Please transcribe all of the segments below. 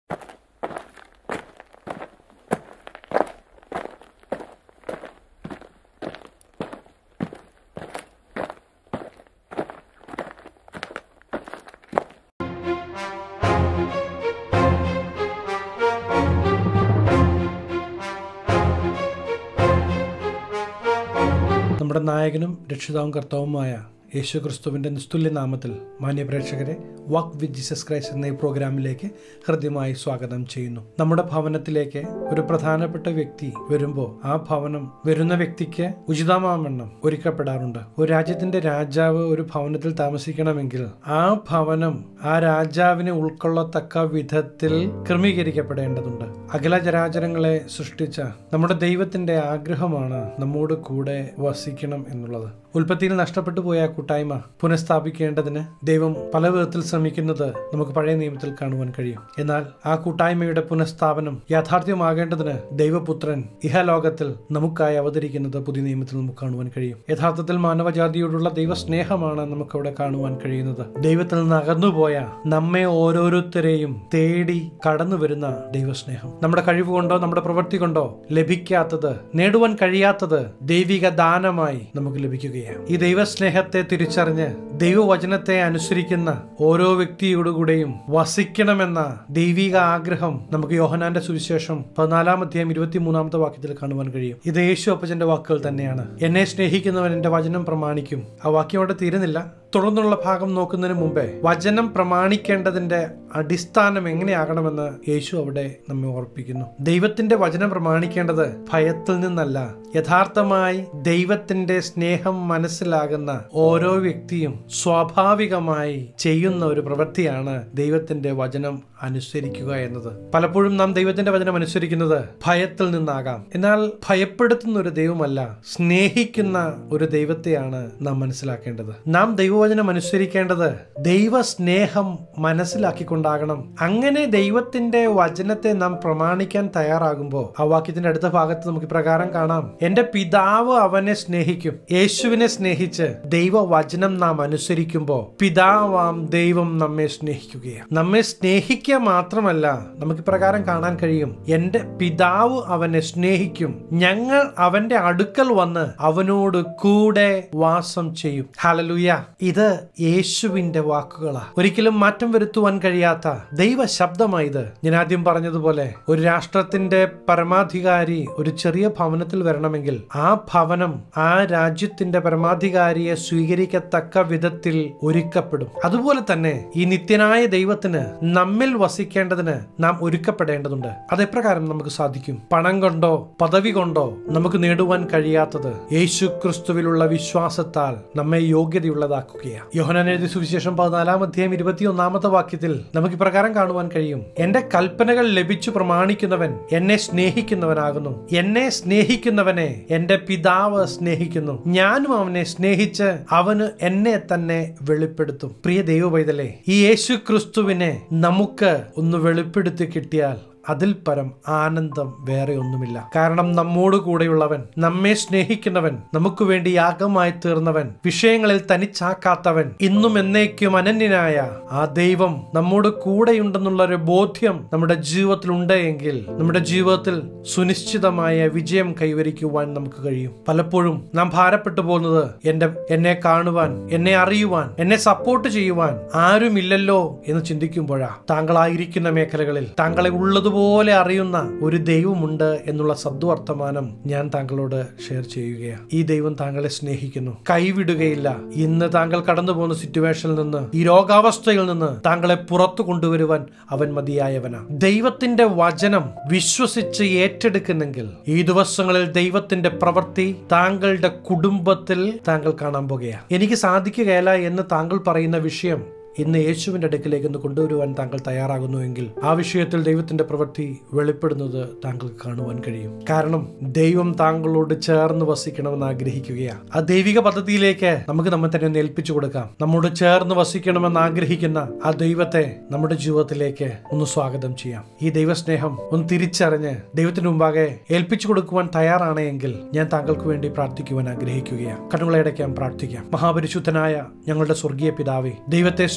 നമ്മുടെ നായകനും രക്ഷിതാവും കർത്താവുമായ യേശു ക്രിസ്തുവിൻ്റെ നിസ്തുല്യ നാമത്തിൽ മാന്യ പ്രേക്ഷകരെ വാക്ക് വിത്ത് ജീസസ് ക്രൈസ്റ്റ് എന്ന ഈ പ്രോഗ്രാമിലേക്ക് ഹൃദ്യമായി സ്വാഗതം ചെയ്യുന്നു നമ്മുടെ ഭവനത്തിലേക്ക് ഒരു പ്രധാനപ്പെട്ട വ്യക്തി വരുമ്പോൾ ആ ഭവനം വരുന്ന വ്യക്തിക്ക് ഉചിതമാവണ്ണം ഒരുക്കപ്പെടാറുണ്ട് ഒരു രാജ്യത്തിന്റെ രാജാവ് ഒരു ഭവനത്തിൽ താമസിക്കണമെങ്കിൽ ആ ഭവനം ആ രാജാവിനെ ഉൾക്കൊള്ളത്തക്ക വിധത്തിൽ ക്രമീകരിക്കപ്പെടേണ്ടതുണ്ട് അഖില ചരാചരങ്ങളെ സൃഷ്ടിച്ച നമ്മുടെ ദൈവത്തിന്റെ ആഗ്രഹമാണ് നമ്മോട് കൂടെ വസിക്കണം എന്നുള്ളത് ഉൽപ്പത്തിയിൽ നഷ്ടപ്പെട്ടു പോയ ആ കൂട്ടായ്മ പുനഃസ്ഥാപിക്കേണ്ടതിന് ദൈവം പല വിധത്തിൽ ശ്രമിക്കുന്നത് നമുക്ക് പഴയ നിയമത്തിൽ കാണുവാൻ കഴിയും എന്നാൽ ആ കൂട്ടായ്മയുടെ പുനഃസ്ഥാപനം യാഥാർത്ഥ്യമാകേണ്ടതിന് ദൈവപുത്രൻ ഇഹലോകത്തിൽ നമുക്കായി അവതരിക്കുന്നത് പുതിയ നിയമത്തിൽ നമുക്ക് കാണുവാൻ കഴിയും യഥാർത്ഥത്തിൽ മാനവജാതിയോടുള്ള ദൈവസ്നേഹമാണ് നമുക്ക് അവിടെ കാണുവാൻ കഴിയുന്നത് ദൈവത്തിൽ നിന്ന് അകന്നുപോയ നമ്മെ ഓരോരുത്തരെയും തേടി കടന്നു വരുന്ന ദൈവസ്നേഹം നമ്മുടെ കഴിവ് കൊണ്ടോ നമ്മുടെ പ്രവൃത്തി കൊണ്ടോ ലഭിക്കാത്തത് നേടുവാൻ കഴിയാത്തത് ദൈവിക ദാനമായി നമുക്ക് ലഭിക്കുകയാണ് ഈ ദൈവസ്നേഹത്തെ തിരിച്ചറിഞ്ഞ് ദൈവവചനത്തെ അനുസരിക്കുന്ന ഓരോ വ്യക്തിയോടുകൂടെയും വസിക്കണമെന്ന ദൈവിക ആഗ്രഹം നമുക്ക് യോഹനാന്റെ സുവിശേഷം പതിനാലാം അധ്യായം ഇരുപത്തിമൂന്നാമത്തെ വാക്യത്തിൽ കാണുവാൻ കഴിയും ഇത് യേശു അപ്പച്ചന്റെ വാക്കുകൾ തന്നെയാണ് എന്നെ സ്നേഹിക്കുന്നവൻ എന്റെ വചനം പ്രമാണിക്കും ആ വാക്യം അവിടെ തീരുന്നില്ല തുടർന്നുള്ള ഭാഗം നോക്കുന്നതിന് മുമ്പേ വചനം പ്രമാണിക്കേണ്ടതിന്റെ അടിസ്ഥാനം എങ്ങനെയാകണമെന്ന് യേശു അവിടെ നമ്മെ ഓർപ്പിക്കുന്നു ദൈവത്തിന്റെ വചനം പ്രമാണിക്കേണ്ടത് ഭയത്തിൽ നിന്നല്ല യഥാർത്ഥമായി ദൈവത്തിന്റെ സ്നേഹം മനസ്സിലാകുന്ന ഓരോ വ്യക്തിയും സ്വാഭാവികമായി ചെയ്യുന്ന ഒരു പ്രവൃത്തിയാണ് ദൈവത്തിന്റെ വചനം അനുസരിക്കുക എന്നത് പലപ്പോഴും നാം ദൈവത്തിന്റെ വചനം അനുസരിക്കുന്നത് ഭയത്തിൽ നിന്നാകാം എന്നാൽ ഭയപ്പെടുത്തുന്ന ഒരു ദൈവമല്ല സ്നേഹിക്കുന്ന ഒരു ദൈവത്തെയാണ് നാം മനസ്സിലാക്കേണ്ടത് നാം ദൈവവചനം അനുസരിക്കേണ്ടത് ദൈവസ്നേഹം മനസ്സിലാക്കിക്കൊണ്ടാകണം അങ്ങനെ ദൈവത്തിന്റെ വചനത്തെ നാം പ്രമാണിക്കാൻ തയ്യാറാകുമ്പോൾ ആ വാക്യത്തിന്റെ അടുത്ത ഭാഗത്ത് നമുക്ക് പ്രകാരം കാണാം എന്റെ പിതാവ് അവനെ സ്നേഹിക്കും യേശുവിനെ സ്നേഹിച്ച് ദൈവവചനം നാം അനുസരിക്കുമ്പോൾ പിതാവാം ദൈവം നമ്മെ സ്നേഹിക്കുകയാണ് നമ്മെ സ്നേഹിക്കുക മാത്രമല്ല നമുക്ക് പ്രകാരം കാണാൻ കഴിയും എന്റെ പിതാവ് അവനെ സ്നേഹിക്കും ഞങ്ങൾ അവന്റെ അടുക്കൽ വന്ന് അവനോട് കൂടെ വാസം ചെയ്യും ഹലലുയ ഇത് യേശുവിന്റെ വാക്കുകളാ ഒരിക്കലും മാറ്റം വരുത്തുവാൻ കഴിയാത്ത ദൈവ ശബ്ദമായത് ഞാൻ ആദ്യം പറഞ്ഞതുപോലെ ഒരു രാഷ്ട്രത്തിന്റെ പരമാധികാരി ഒരു ചെറിയ ഭവനത്തിൽ വരണമെങ്കിൽ ആ ഭവനം ആ രാജ്യത്തിന്റെ പരമാധികാരിയെ സ്വീകരിക്കത്തക്ക വിധത്തിൽ ഒരുക്കപ്പെടും അതുപോലെ തന്നെ ഈ നിത്യനായ ദൈവത്തിന് നമ്മിൽ വസിക്കേണ്ടതിന് നാം ഒരുക്കപ്പെടേണ്ടതുണ്ട് അത് എപ്രകാരം നമുക്ക് സാധിക്കും പണം കൊണ്ടോ പദവി കൊണ്ടോ നമുക്ക് നേടുവാൻ കഴിയാത്തത് യേശു ക്രിസ്തുവിലുള്ള വിശ്വാസത്താൽ നമ്മെ യോഗ്യതയുള്ളതാക്കുകയാണ് യോഹനാൻ എഴുതിയ സുവിശേഷം പതിനാലാം അധ്യായം ഇരുപത്തിയൊന്നാമത്തെ വാക്യത്തിൽ നമുക്ക് ഇപ്രകാരം കാണുവാൻ കഴിയും എന്റെ കൽപ്പനകൾ ലഭിച്ചു പ്രമാണിക്കുന്നവൻ എന്നെ സ്നേഹിക്കുന്നവനാകുന്നു എന്നെ സ്നേഹിക്കുന്നവനെ എന്റെ പിതാവ് സ്നേഹിക്കുന്നു ഞാനും അവനെ സ്നേഹിച്ച് അവന് എന്നെ തന്നെ വെളിപ്പെടുത്തും പ്രിയ ദൈവപൈതലേ ഈ യേശു ക്രിസ്തുവിനെ നമുക്ക് ഒന്ന് വെളിപ്പെടുത്തി കിട്ടിയാൽ അതിൽ പരം ആനന്ദം വേറെ ഒന്നുമില്ല കാരണം നമ്മോട് കൂടെയുള്ളവൻ നമ്മെ സ്നേഹിക്കുന്നവൻ നമുക്ക് വേണ്ടി യാഗമായി തീർന്നവൻ വിഷയങ്ങളിൽ തനിച്ചാക്കാത്തവൻ ഇന്നും എന്നേക്കും അനന്യനായ ആ ദൈവം നമ്മോട് കൂടെയുണ്ടെന്നുള്ള ഒരു ബോധ്യം നമ്മുടെ ജീവിതത്തിൽ ഉണ്ട് എങ്കിൽ നമ്മുടെ ജീവിതത്തിൽ സുനിശ്ചിതമായ വിജയം കൈവരിക്കുവാൻ നമുക്ക് കഴിയും പലപ്പോഴും നാം ഭാരപ്പെട്ടു പോകുന്നത് എന്റെ എന്നെ കാണുവാൻ എന്നെ അറിയുവാൻ എന്നെ സപ്പോർട്ട് ചെയ്യുവാൻ ആരുമില്ലല്ലോ എന്ന് ചിന്തിക്കുമ്പോഴാ താങ്കളായിരിക്കുന്ന മേഖലകളിൽ താങ്കളെ ഉള്ളതുപോലെ അറിയുന്ന ഒരു ദൈവമുണ്ട് എന്നുള്ള സദ്വർത്തമാനം ഞാൻ താങ്കളോട് ഷെയർ ചെയ്യുകയാണ് ഈ ദൈവം താങ്കളെ സ്നേഹിക്കുന്നു കൈവിടുകയില്ല ഇന്ന് താങ്കൾ കടന്നു പോകുന്ന സിറ്റുവേഷനിൽ നിന്ന് ഈ രോഗാവസ്ഥയിൽ നിന്ന് താങ്കളെ പുറത്തു കൊണ്ടുവരുവാൻ അവൻ മതിയായവനാ ദൈവത്തിന്റെ വചനം വിശ്വസിച്ച് ഏറ്റെടുക്കുന്നെങ്കിൽ ഈ ദിവസങ്ങളിൽ ദൈവത്തിന്റെ പ്രവൃത്തി താങ്കളുടെ കുടുംബത്തിൽ താങ്കൾ കാണാൻ പോകുകയാണ് എനിക്ക് സാധിക്കുകയില്ല എന്ന് താങ്കൾ പറയുന്ന വിഷയം ഇന്ന് യേശുവിന്റെ അടുക്കിലേക്ക് ഒന്ന് കൊണ്ടുവരുവാൻ താങ്കൾ തയ്യാറാകുന്നുവെങ്കിൽ ആ വിഷയത്തിൽ ദൈവത്തിന്റെ പ്രവൃത്തി വെളിപ്പെടുന്നത് താങ്കൾക്ക് കാണുവാൻ കഴിയും കാരണം ദൈവം താങ്കളോട് ചേർന്ന് വസിക്കണമെന്ന് ആഗ്രഹിക്കുകയാണ് ആ ദൈവിക പദ്ധതിയിലേക്ക് നമുക്ക് നമ്മെ തന്നെ ഒന്ന് ഏൽപ്പിച്ചു കൊടുക്കാം നമ്മോട് ചേർന്ന് വസിക്കണമെന്ന് ആഗ്രഹിക്കുന്ന ആ ദൈവത്തെ നമ്മുടെ ജീവിതത്തിലേക്ക് ഒന്ന് സ്വാഗതം ചെയ്യാം ഈ ദൈവസ്നേഹം ഒന്ന് തിരിച്ചറിഞ്ഞ് ദൈവത്തിന് മുമ്പാകെ ഏൽപ്പിച്ചു കൊടുക്കുവാൻ തയ്യാറാണ് എങ്കിൽ ഞാൻ താങ്കൾക്ക് വേണ്ടി പ്രാർത്ഥിക്കുവാൻ ആഗ്രഹിക്കുകയാണ് കണ്ണുകളെ അടയ്ക്കാം പ്രാർത്ഥിക്കാം മഹാപരിശുദ്ധനായ ഞങ്ങളുടെ സ്വർഗീയ പിതാവേ ദൈവത്തെ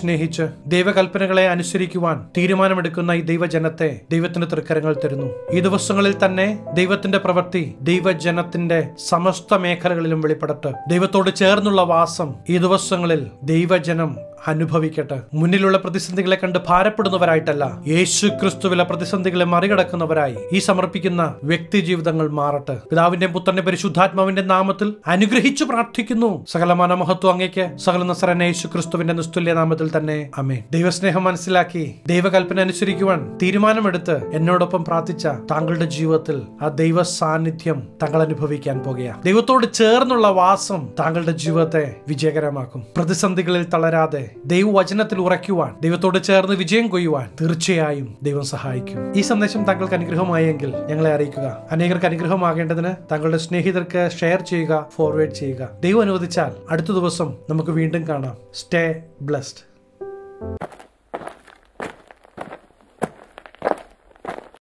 സ്നേഹിച്ച് ദൈവകൽപ്പനകളെ അനുസരിക്കുവാൻ തീരുമാനമെടുക്കുന്ന ഈ ദൈവജനത്തെ ദൈവത്തിന്റെ തൃക്കരങ്ങൾ തരുന്നു ഈ ദിവസങ്ങളിൽ തന്നെ ദൈവത്തിന്റെ പ്രവൃത്തി ദൈവജനത്തിന്റെ സമസ്ത മേഖലകളിലും വെളിപ്പെടട്ടെ ദൈവത്തോട് ചേർന്നുള്ള വാസം ഈ ദിവസങ്ങളിൽ ദൈവജനം അനുഭവിക്കട്ടെ മുന്നിലുള്ള പ്രതിസന്ധികളെ കണ്ട് ഭാരപ്പെടുന്നവരായിട്ടല്ല യേശു ക്രിസ്തുവിലെ പ്രതിസന്ധികളെ മറികടക്കുന്നവരായി ഈ സമർപ്പിക്കുന്ന വ്യക്തി ജീവിതങ്ങൾ മാറട്ടെ പിതാവിന്റെ പുത്രന്റെ പരിശുദ്ധാത്മാവിന്റെ നാമത്തിൽ അനുഗ്രഹിച്ചു പ്രാർത്ഥിക്കുന്നു സകലമാന മഹത്വം അങ്ങേക്ക് സകല നസറന യേശു ക്രിസ്തുവിന്റെ നിസ്തുല്യ നാമത്തിൽ തന്നെ അമേ ദൈവസ്നേഹം മനസ്സിലാക്കി ദൈവകൽപ്പന അനുസരിക്കുവാൻ തീരുമാനമെടുത്ത് എന്നോടൊപ്പം പ്രാർത്ഥിച്ച താങ്കളുടെ ജീവിതത്തിൽ ആ ദൈവ സാന്നിധ്യം താങ്കൾ അനുഭവിക്കാൻ പോകുകയാണ് ദൈവത്തോട് ചേർന്നുള്ള വാസം താങ്കളുടെ ജീവിതത്തെ വിജയകരമാക്കും പ്രതിസന്ധികളിൽ തളരാതെ ദൈവവചനത്തിൽ ഉറയ്ക്കുവാൻ ദൈവത്തോട് ചേർന്ന് വിജയം കൊയ്യുവാൻ തീർച്ചയായും ദൈവം സഹായിക്കും ഈ സന്ദേശം താങ്കൾക്ക് അനുഗ്രഹമായെങ്കിൽ ഞങ്ങളെ അറിയിക്കുക അനേകർക്ക് അനുഗ്രഹമാകേണ്ടതിന് താങ്കളുടെ സ്നേഹിതർക്ക് ഷെയർ ചെയ്യുക ഫോർവേഡ് ചെയ്യുക ദൈവം അനുവദിച്ചാൽ അടുത്ത ദിവസം നമുക്ക് വീണ്ടും കാണാം സ്റ്റേ ബ്ലസ്ഡ്